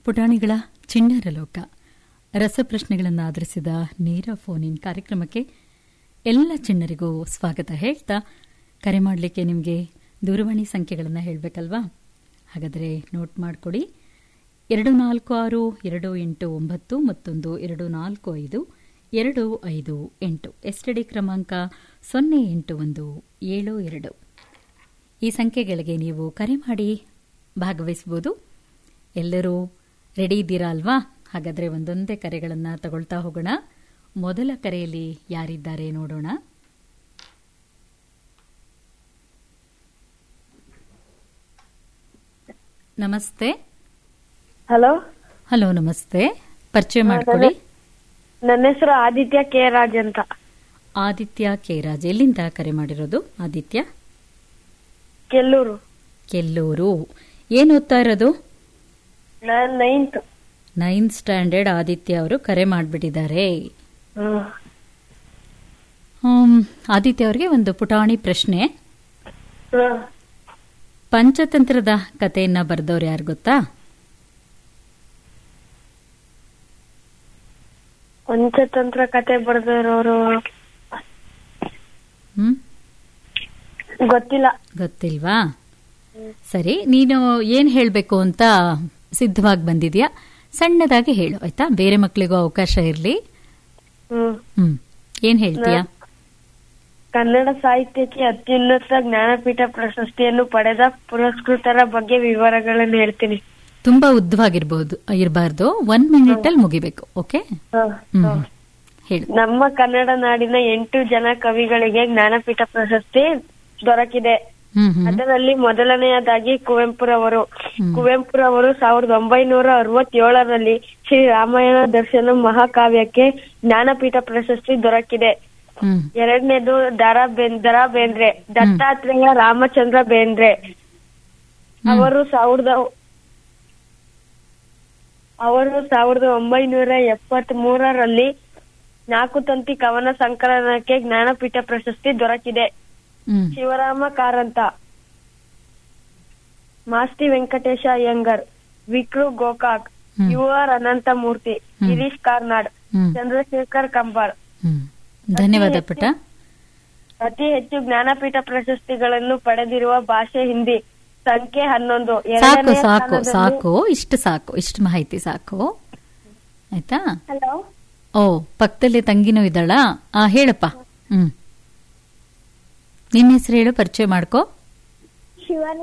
ಪುಟಾಣಿಗಳ ಚಿಣ್ಣರ ಲೋಕ ರಸಪ್ರಶ್ನೆಗಳನ್ನು ಆಧರಿಸಿದ ನೇರ ಫೋನ್ ಇನ್ ಕಾರ್ಯಕ್ರಮಕ್ಕೆ ಎಲ್ಲ ಚಿಣ್ಣರಿಗೂ ಸ್ವಾಗತ ಹೇಳ್ತಾ ಕರೆ ಮಾಡಲಿಕ್ಕೆ ನಿಮಗೆ ದೂರವಾಣಿ ಸಂಖ್ಯೆಗಳನ್ನು ಹೇಳಬೇಕಲ್ವಾ ಹಾಗಾದರೆ ನೋಟ್ ಮಾಡಿಕೊಡಿ ಎರಡು ನಾಲ್ಕು ಆರು ಎರಡು ಎಂಟು ಒಂಬತ್ತು ಮತ್ತೊಂದು ಎರಡು ನಾಲ್ಕು ಐದು ಎರಡು ಐದು ಎಂಟು ಎಸ್ಟಿಡಿ ಕ್ರಮಾಂಕ ಸೊನ್ನೆ ಎಂಟು ಒಂದು ಏಳು ಎರಡು ಈ ಸಂಖ್ಯೆಗಳಿಗೆ ನೀವು ಕರೆ ಮಾಡಿ ಭಾಗವಹಿಸಬಹುದು ಎಲ್ಲರೂ ರೆಡಿ ಇದ್ದೀರಾ ಅಲ್ವಾ ಹಾಗಾದರೆ ಒಂದೊಂದೇ ಕರೆಗಳನ್ನು ತಗೊಳ್ತಾ ಹೋಗೋಣ ಮೊದಲ ಕರೆಯಲ್ಲಿ ಯಾರಿದ್ದಾರೆ ನೋಡೋಣ ನಮಸ್ತೆ ಹಲೋ ಹಲೋ ನಮಸ್ತೆ ಪರಿಚಯ ಮಾಡ್ಕೊಳ್ಳಿ ನನ್ನ ಹೆಸರು ಆದಿತ್ಯ ಕೆ ರಾಜ್ ಅಂತ ಆದಿತ್ಯ ಕೆ ರಾಜ್ ಎಲ್ಲಿಂದ ಕರೆ ಮಾಡಿರೋದು ಆದಿತ್ಯ ಕೆಲ್ಲೂರು ಕೆಲ್ಲೂರು ಏನು ಓದ್ತಾ ಇರೋದು ನಾನ್ ನೈನ್ತ್ ನೈನ್ತ್ ಸ್ಟ್ಯಾಂಡರ್ಡ್ ಆದಿತ್ಯ ಅವರು ಕರೆ ಮಾಡಿಬಿಟ್ಟಿದ್ದಾರೆ ಆದಿತ್ಯ ಅವರಿಗೆ ಒಂದು ಪುಟಾಣಿ ಪ್ರಶ್ನೆ ಪಂಚತಂತ್ರದ ಕಥೆಯನ್ನ ಬರೆದವ್ರು ಯಾರು ಗೊತ್ತಾ ಪಂಚತಂತ್ರ ಕತೆ ಬರೆದಿರೋರು ಹ್ಮ್ ಗೊತ್ತಿಲ್ಲ ಗೊತ್ತಿಲ್ವಾ ಸರಿ ನೀನು ಏನ್ ಹೇಳ್ಬೇಕು ಅಂತ ಸಿದ್ಧವಾಗಿ ಬಂದಿದ್ಯಾ ಸಣ್ಣದಾಗಿ ಹೇಳು ಆಯ್ತಾ ಬೇರೆ ಮಕ್ಕಳಿಗೂ ಅವಕಾಶ ಇರ್ಲಿ ಹ್ಮ್ ಹ್ಮ್ ಏನ್ ಹೇಳ್ತೀಯಾ ಕನ್ನಡ ಸಾಹಿತ್ಯಕ್ಕೆ ಅತ್ಯುನ್ನತ ಜ್ಞಾನಪೀಠ ಪ್ರಶಸ್ತಿಯನ್ನು ಪಡೆದ ಪುರಸ್ಕೃತರ ಬಗ್ಗೆ ವಿವರಗಳನ್ನು ಹೇಳ್ತೀನಿ ತುಂಬಾ ಉದ್ದವಾಗಿರ್ಬಹುದು ಇರಬಾರ್ದು ಒನ್ ಮಿನಿಟ್ ಅಲ್ಲಿ ಮುಗಿಬೇಕು ಓಕೆ ಹ್ಮ್ ಹೇಳು ನಮ್ಮ ಕನ್ನಡ ನಾಡಿನ ಎಂಟು ಜನ ಕವಿಗಳಿಗೆ ಜ್ಞಾನಪೀಠ ಪ್ರಶಸ್ತಿ ದೊರಕಿದೆ ಹ್ಮ್ ಹ್ಮ್ ಅದರಲ್ಲಿ ಮೊದಲನೆಯದಾಗಿ ಕುವೆಂಪುರವರು ಹ್ಮ್. ಕುವೆಂಪುರವರು ಸಾವಿರದ ಒಂಬೈನೂರ ಅರವತ್ತೇಳರಲ್ಲಿ ಶ್ರೀ ರಾಮಾಯಣ ದರ್ಶನ ಮಹಾಕಾವ್ಯಕ್ಕೆ ಜ್ಞಾನಪೀಠ ಪ್ರಶಸ್ತಿ ದೊರಕಿದೆ ಹ್ಮ್ ಎರಡನೇದು ದರಾ ಬೇನ್ ದರಾ ಬೇಂದ್ರೆ ದತ್ತಾತ್ರೇಯ ರಾಮಚಂದ್ರ ಬೇಂದ್ರೆ ಅವರು ಸಾವಿರದ ಅವರು ಸಾವಿರದ ಒಂಬೈನೂರ ಎಪ್ಪತ್ತ್ ಮೂರರಲ್ಲಿ ನಾಲ್ಕು ತಂತಿ ಕವನ ಸಂಕಲನಕ್ಕೆ ಜ್ಞಾನಪೀಠ ಪ್ರಶಸ್ತಿ ದೊರಕಿದೆ ಹ್ಮ್ ಶಿವರಾಮ ಕಾರಂತ ಮಾಸ್ತಿ ವೆಂಕಟೇಶ ಅಯ್ಯಂಗರ್ ವಿಕ್ರು ಗೋಕಾಕ್ ಹ್ಮ್. ಯು ಆರ್ ಅನಂತಮೂರ್ತಿ ಹ್ಮ್. ಗಿರೀಶ್ ಕಾರ್ನಾಡ್ ಹ್ಮ್ ಚಂದ್ರಶೇಖರ್ ಕಂಬಾರ್ ಹ್ಮ್ ಧನ್ಯವಾದ ಪುಟ್ಟ ಅತಿ ಹೆಚ್ಚು ಜ್ಞಾನಪೀಠ ಪ್ರಶಸ್ತಿಗಳನ್ನು ಪಡೆದಿರುವ ಭಾಷೆ ಹಿಂದಿ ಸಂಖ್ಯೆ ಹನ್ನೊಂದು ಸಾಕು ಎರಡನೆಯ ಸಾಕು ಸ್ಥಾನದಲ್ಲಿ- ಸಾಕು ಇಷ್ಟು ಸಾಕು ಇಷ್ಟು ಮಾಹಿತಿ ಸಾಕು ಆಯ್ತಾ ಹಲೋ ಓ ಪಕ್ಕದಲ್ಲಿ ತಂಗಿನೂ ಇದ್ದಾಳಾ ಆ ಹೇಳಪ್ಪ ಹ್ಮ್ ನಿನ್ನ ಹೆಸರು ಹೇಳು ಪರಿಚಯ ಮಾಡ್ಕೋ ಶಿವಾನಿ